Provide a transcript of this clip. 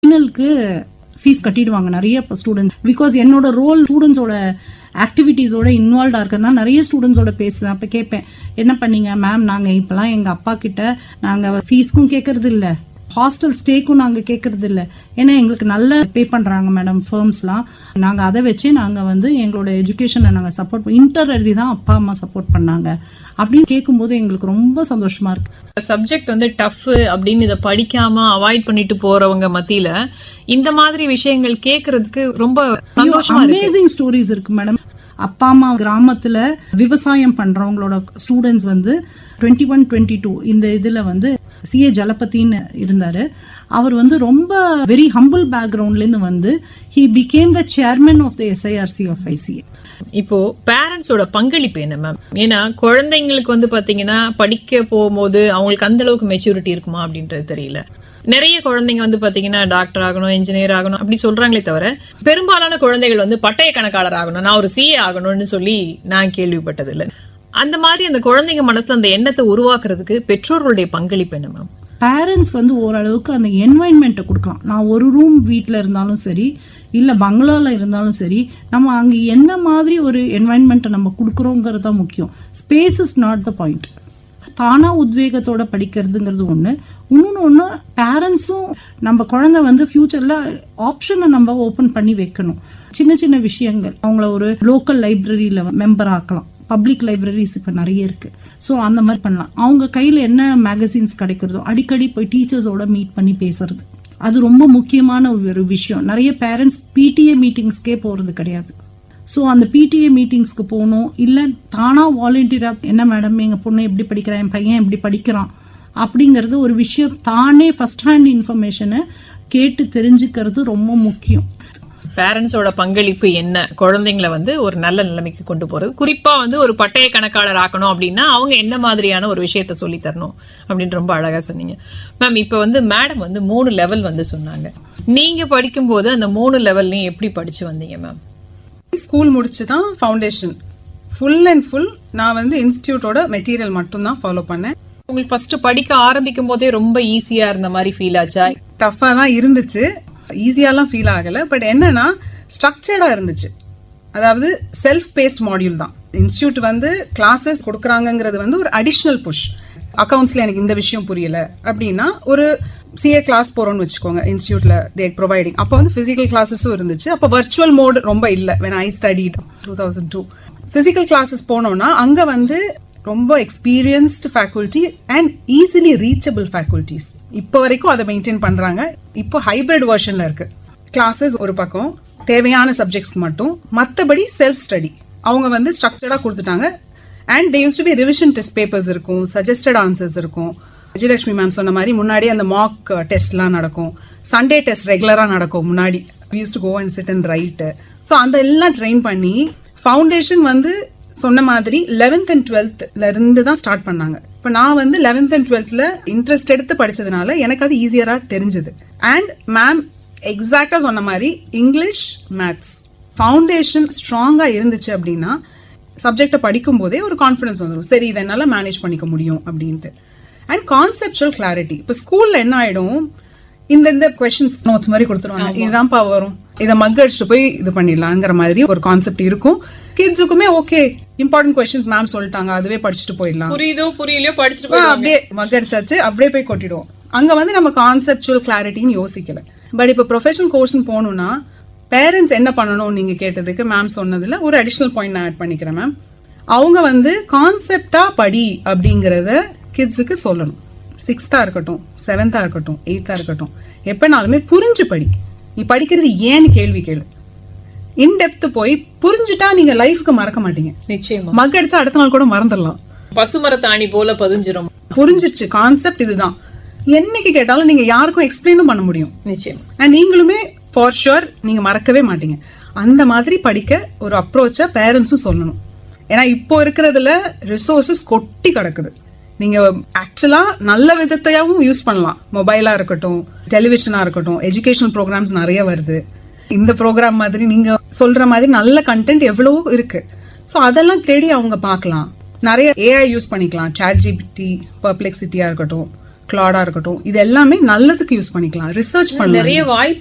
ஃபைனலுக்கு fees கட்டிடுவாங்க நிறைய students because என்னோட ரோல் ஸ்டூடெண்ட்ஸோட ஆக்டிவிட்டீஸோட இன்வால்வ்டா இருக்கிறதுனா நிறைய ஸ்டூடெண்ட்ஸோட பேசுவேன் அப்ப கேட்பேன் என்ன பண்ணீங்க மேம் நாங்க இப்பெல்லாம் எங்க அப்பா கிட்ட நாங்க ஃபீஸ்க்கும் கேட்கறது இல்ல ஹாஸ்டல் ஸ்டேக்கும் நாங்க கேட்கறது இல்ல ஏன்னா எங்களுக்கு நல்ல பே பண்றாங்க மேடம் ஃபர்ம்ஸ்லாம் நாங்க அதை வச்சு நாங்க வந்து எங்களோட எஜுகேஷனை நாங்க சப்போர்ட் இன்டர் எழுதி தான் அப்பா அம்மா சப்போர்ட் பண்ணாங்க அப்படின்னு கேட்கும்போது எங்களுக்கு ரொம்ப சந்தோஷமா இருக்கு சப்ஜெக்ட் வந்து டஃப் அப்படின்னு இதை படிக்காம அவாய்ட் பண்ணிட்டு போறவங்க மத்தியில இந்த மாதிரி விஷயங்கள் கேக்குறதுக்கு ரொம்ப சந்தோஷமா இருக்கு அமேசிங் ஸ்டோரிஸ் இருக்கு மேடம் அப்பா அம்மா கிராமத்துல விவசாயம் பண்றவங்களோட ஸ்டூடெண்ட்ஸ் வந்து டுவெண்ட்டி ஒன் டுவெண்ட்டி டூ இந்த இதுல வந்து சிஏ ஜலபதின்னு இருந்தாரு அவர் வந்து ரொம்ப வெரி ஹம்பிள் பேக்ரவுண்ட்ல இருந்து வந்து he became the chairman of the SIRC of ICA இப்போ பேரண்ட்ஸோட பங்களிப்பு என்ன மேம் ஏன்னா குழந்தைங்களுக்கு வந்து பாத்தீங்கன்னா படிக்க போகும்போது அவங்களுக்கு அந்த அளவுக்கு மெச்சூரிட்டி இருக்குமா அப்படின்றது தெரியல நிறைய குழந்தைங்க வந்து பாத்தீங்கன்னா டாக்டர் ஆகணும் இன்ஜினியர் ஆகணும் அப்படி சொல்றாங்களே தவிர பெரும்பாலான குழந்தைகள் வந்து பட்டய கணக்காளர் ஆகணும் நான் ஒரு சிஏ ஆகணும்னு சொல்லி நான் கேள்விப்பட்டது இல்ல அந்த மாதிரி அந்த குழந்தைங்க மனசுல அந்த எண்ணத்தை உருவாக்குறதுக்கு பெற்றோர்களுடைய பங்களிப்பு என்ன மேம் பேரண்ட்ஸ் வந்து ஓரளவுக்கு அந்த என்வாயன்மெண்ட்டை கொடுக்கலாம் நான் ஒரு ரூம் வீட்டில் இருந்தாலும் சரி இல்லை பங்களாவில் இருந்தாலும் சரி நம்ம அங்கே என்ன மாதிரி ஒரு என்வாயன்மெண்ட்டை நம்ம கொடுக்குறோங்கிறது தான் முக்கியம் space is not the point தானா உத்வேகத்தோட படிக்கிறதுங்கிறது ஒன்று இன்னொன்று ஒன்று பேரண்ட்ஸும் நம்ம குழந்தை வந்து ஃபியூச்சரில் ஆப்ஷனை நம்ம ஓப்பன் பண்ணி வைக்கணும் சின்ன சின்ன விஷயங்கள் அவங்கள ஒரு லோக்கல் லைப்ரரியில் மெம்பர் ஆக்கலாம் பப்ளிக் லைப்ரரிஸ் இப்போ நிறைய இருக்கு ஸோ அந்த மாதிரி பண்ணலாம் அவங்க கையில் என்ன மேகசின்ஸ் கிடைக்கிறதோ அடிக்கடி போய் டீச்சர்ஸோட மீட் பண்ணி பேசுறது அது ரொம்ப முக்கியமான ஒரு விஷயம் நிறைய பேரண்ட்ஸ் பிடிஏ மீட்டிங்ஸ்க்கே போகிறது கிடையாது ஸோ அந்த பிடிஏ மீட்டிங்ஸ்க்கு போகணும் இல்லை தானா வாலண்டியராக என்ன மேடம் எங்கள் பொண்ணு எப்படி படிக்கிறான் என் பையன் எப்படி படிக்கிறான் அப்படிங்கிறது ஒரு விஷயம் தானே ஃபர்ஸ்ட் ஹேண்ட் இன்ஃபர்மேஷனை கேட்டு தெரிஞ்சுக்கிறது ரொம்ப முக்கியம் பேரண்ட்ஸோட பங்களிப்பு என்ன குழந்தைங்களை வந்து ஒரு நல்ல நிலைமைக்கு கொண்டு போறது குறிப்பா வந்து ஒரு பட்டய கணக்காளர் ஆக்கணும் அப்படின்னா அவங்க என்ன மாதிரியான ஒரு விஷயத்த சொல்லி தரணும் அப்படின்னு ரொம்ப அழகா சொன்னீங்க மேம் இப்ப வந்து மேடம் வந்து மூணு லெவல் வந்து சொன்னாங்க நீங்க படிக்கும்போது அந்த மூணு லெவல்லையும் எப்படி படிச்சு வந்தீங்க மேம் ஸ்கூல் முடிச்சு தான் ஃபவுண்டேஷன் ஃபுல் அண்ட் ஃபுல் நான் வந்து இன்ஸ்டியூட்டோட மெட்டீரியல் மட்டும் தான் ஃபாலோ பண்ணேன் உங்களுக்கு ஃபர்ஸ்ட் படிக்க ஆரம்பிக்கும் போதே ரொம்ப ஈஸியா இருந்த மாதிரி ஃபீல் ஆச்சா டஃப்பாக தான் இருந்துச்சு ஈஸியாலாம் ஃபீல் ஆகல பட் என்னன்னா ஸ்ட்ரக்சர்டா இருந்துச்சு அதாவது செல்ஃப் பேஸ்ட் மாடியூல் தான் இன்ஸ்டியூட் வந்து கிளாஸஸ் கொடுக்குறாங்கங்கிறது வந்து ஒரு அடிஷ்னல் புஷ் அக்கவுண்ட்ஸ்ல எனக்கு இந்த விஷயம் புரியல அப்படின்னா ஒரு சிஏ கிளாஸ் போறோம்னு வச்சுக்கோங்க இன்ஸ்டியூட்ல தே ப்ரொவைடிங் அப்போ வந்து பிசிக்கல் கிளாஸஸும் இருந்துச்சு அப்போ வர்ச்சுவல் மோட் ரொம்ப இல்லை when I studied two thousand two physical classes போனோம்னா அங்க வந்து ரொம்ப experienced faculty and easily reachable faculties இப்போ வரைக்கும் அதை மெயின்டைன் பண்றாங்க இப்போ ஹைபிரிட் வெர்ஷன்ல இருக்கு கிளாஸஸ் ஒரு பக்கம் தேவையான சப்ஜெக்ட்ஸ்க்கு மட்டும் மற்றபடி செல்ஃப் ஸ்டடி அவங்க வந்து ஸ்ட்ரக்சர்டா கொடுத்துட்டாங்க and they used to be revision test papers இருக்கும் சஜஸ்டட் ஆன்சர்ஸ் இருக்கும் விஜயலட்சுமி மேம் சொன்ன மாதிரி முன்னாடி அந்த மாக் டெஸ்ட்லாம் நடக்கும் சண்டே டெஸ்ட் ரெகுலரா நடக்கும் முன்னாடி used to go and sit and write so அந்த எல்லாம் ட்ரெயின் பண்ணி ஃபவுண்டேஷன் வந்து சொன்ன மாதிரி லெவன்த் அண்ட் டுவெல்த்ல இருந்து தான் ஸ்டார்ட் பண்ணாங்க இப்போ நான் வந்து லெவன்த் அண்ட் டுவெல்த்ல இன்ட்ரெஸ்ட் எடுத்து படிச்சதுனால எனக்கு அது ஈஸியரா தெரிஞ்சது அண்ட் மேம் எக்ஸாக்டா சொன்ன மாதிரி இங்கிலீஷ் மேத்ஸ் ஃபவுண்டேஷன் ஸ்ட்ராங்கா இருந்துச்சு அப்படின்னா சப்ஜெக்டை படிக்கும் போதே ஒரு கான்ஃபிடன்ஸ் வந்துடும் சரி இதை என்னால மேனேஜ் பண்ணிக்க முடியும் அப்படின்ட்டு அண்ட் கான்செப்டுவல் கிளாரிட்டி இப்போ ஸ்கூல்ல என்ன ஆயிடும் இந்த இந்த கொஸ்டின்ஸ் நோட்ஸ் மாதிரி கொடுத்துருவாங்க இதுதான்ப்பா வரும் இதை மக் அடிச்சுட்டு போய் இது பண்ணிடலாங்கிற மாதிரி ஒரு கான்செப்ட் இருக்கும் கிட்ஸுக்குமே ஓகே இம்பார்ட்டன்ட் கொஸ்டின்ஸ் மேம் சொல்லிட்டாங்க அதுவே படிச்சுட்டு போயிடலாம் புரியுதோ புரியலையோ படிச்சுட்டு ஆ, அப்படியே மக் அடிச்சாச்சு அப்படியே போய் கொட்டிடுவோம் அங்க வந்து நம்ம கான்செப்டுவல் கிளாரிட்டின்னு யோசிக்கல பட் இப்போ ப்ரொஃபஷனல் கோர்ஸ்னு போகணும்னா பேரண்ட்ஸ் என்ன பண்ணணும் நீங்க கேட்டதுக்கு மேம் சொன்னதுல ஒரு அடிஷனல் பாயிண்ட் நான் ஆட் பண்ணிக்கிறேன் மேம் அவங்க வந்து கான்செப்டா படி அப்படிங்கறத கிட்ஸுக்கு சொல்லணும் சிக்ஸ்த்தா இருக்கட்டும் செவன்த்தா இருக்கட்டும் எயித்தா இருக்கட்டும் எப்பனாலுமே புரிஞ்சு படி நீ படிக்கிறது ஏன்னு கேள்வி கேளு இன்டெப்த் போய் புரிஞ்சுட்டா நீங்க லைஃப்க்கு மறக்க மாட்டீங்க நிச்சயமா மக் அடிச்சா அடுத்த நாள் கூட மறந்துடலாம் பசுமரத்தாணி போல பதிஞ்சிரும் புரிஞ்சிருச்சு கான்செப்ட் இதுதான் என்னைக்கு கேட்டாலும் நீங்க யாருக்கும் எக்ஸ்பிளைனும் பண்ண முடியும் நிச்சயமா அண்ட் நீங்களுமே ஃபார் ஷுர் நீங்க மறக்கவே மாட்டீங்க அந்த மாதிரி படிக்க ஒரு அப்ரோச்சா பேரண்ட்ஸும் சொல்லணும் ஏன்னா இப்போ இருக்கிறதுல ரிசோர்சஸ் கொட்டி கிடக்குது நீங்க ஆக்சுவலா நல்ல விதத்தையாவும் யூஸ் பண்ணலாம் மொபைலா இருக்கட்டும் டெலிவிஷனா இருக்கட்டும் எஜுகேஷனல் ப்ரோக்ராம்ஸ் நிறைய வருது இந்த ப்ரோக்ராம் மாதிரி நீங்க சொல்ற மாதிரி நல்ல கண்டென்ட் எவ்வளவோ இருக்கு ஸோ அதெல்லாம் தேடி அவங்க பார்க்கலாம் நிறைய ஏஐ யூஸ் பண்ணிக்கலாம் சாட் ஜிபிடி பர்ப்ளெக்சிட்டியா இருக்கட்டும் கிளாடா இருக்கட்டும் இது எல்லாமே நல்லதுக்கு யூஸ் பண்ணிக்கலாம் ரிசர்ச் பண்ணலாம் நிறைய வாய்ப்பு